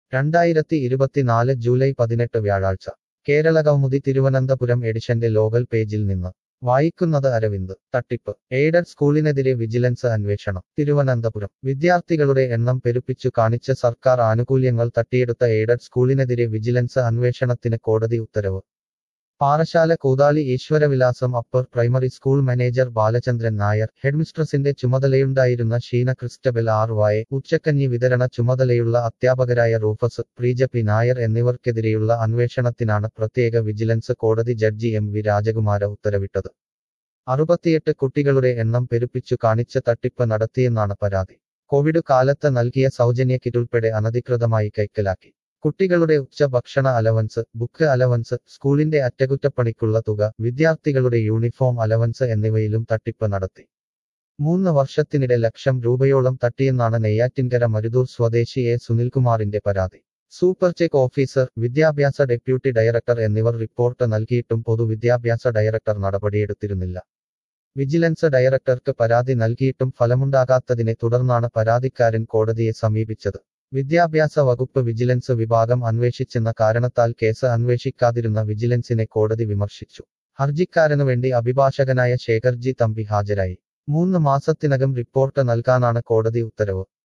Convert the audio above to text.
രണ്ടായിരത്തി ഇരുപത്തിനാല് ജൂലൈ പതിനെട്ട് വ്യാഴാഴ്ച കേരള കൗമുദി തിരുവനന്തപുരം എഡിഷന്റെ ലോകൽ പേജിൽ നിന്ന് വായിക്കുന്നത് അരവിന്ദ് തട്ടിപ്പ് എയ്ഡഡ് സ്കൂളിനെതിരെ വിജിലൻസ് അന്വേഷണം തിരുവനന്തപുരം വിദ്യാർത്ഥികളുടെ എണ്ണം പെരുപ്പിച്ചു കാണിച്ച് സർക്കാർ ആനുകൂല്യങ്ങൾ തട്ടിയെടുത്ത എയ്ഡഡ് സ്കൂളിനെതിരെ വിജിലൻസ് അന്വേഷണത്തിന് കോടതി ഉത്തരവ് Parassala Koothali Eswaravilasam upper primary school manager Balachandran Nair ഹെഡ്മിസ്ട്രസിന്റെ ചുമതലയുണ്ടായിരുന്ന ഷീന ക്രിസ്റ്റബൽ ആർ വായെ ഉച്ചക്കഞ്ഞി വിതരണ ചുമതലയുള്ള അധ്യാപകരായ റൂഫസ് പ്രീജ പി നായർ എന്നിവർക്കെതിരെയുള്ള അന്വേഷണത്തിനാണ് പ്രത്യേക വിജിലൻസ് കോടതി ജഡ്ജി എം വി രാജകുമാര ഉത്തരവിട്ടത് അറുപത്തിയെട്ട് കുട്ടികളുടെ എണ്ണം പെരുപ്പിച്ചു കാണിച്ച് തട്ടിപ്പ് നടത്തിയെന്നാണ് പരാതി കോവിഡ് കാലത്ത് നൽകിയ സൗജന്യ കിറ്റുൾപ്പെടെ അനധികൃതമായി കൈക്കലാക്കി കുട്ടികളുടെ ഉച്ചഭക്ഷണ അലവൻസ് ബുക്ക് അലവൻസ് സ്കൂളിന്റെ അറ്റകുറ്റപ്പണിക്കുള്ള തുക വിദ്യാർത്ഥികളുടെ യൂണിഫോം അലവൻസ് എന്നിവയിലും തട്ടിപ്പ് നടത്തി മൂന്ന് വർഷത്തിനിടെ ലക്ഷം രൂപയോളം തട്ടിയെന്നാണ് നെയ്യാറ്റിൻകര മരുതൂർ സ്വദേശി എ സുനിൽകുമാറിന്റെ പരാതി സൂപ്പർ ചെക്ക് ഓഫീസർ വിദ്യാഭ്യാസ ഡെപ്യൂട്ടി ഡയറക്ടർ എന്നിവർ റിപ്പോർട്ട് നൽകിയിട്ടും പൊതുവിദ്യാഭ്യാസ ഡയറക്ടർ നടപടിയെടുത്തിരുന്നില്ല വിജിലൻസ് ഡയറക്ടർക്ക് പരാതി നൽകിയിട്ടും ഫലമുണ്ടാകാത്തതിനെ തുടർന്നാണ് പരാതിക്കാരൻ കോടതിയെ സമീപിച്ചത് വിദ്യാഭ്യാസ വകുപ്പ് വിജിലൻസ് വിഭാഗം അന്വേഷിച്ചെന്ന കാരണത്താൽ കേസ് അന്വേഷിക്കാതിരുന്ന വിജിലൻസിനെ കോടതി വിമർശിച്ചു ഹർജിക്കാരനു വേണ്ടി അഭിഭാഷകനായ ശേഖർജി തമ്പി ഹാജരായി മൂന്ന് മാസത്തിനകം റിപ്പോർട്ട് നൽകാനാണ് കോടതി ഉത്തരവ്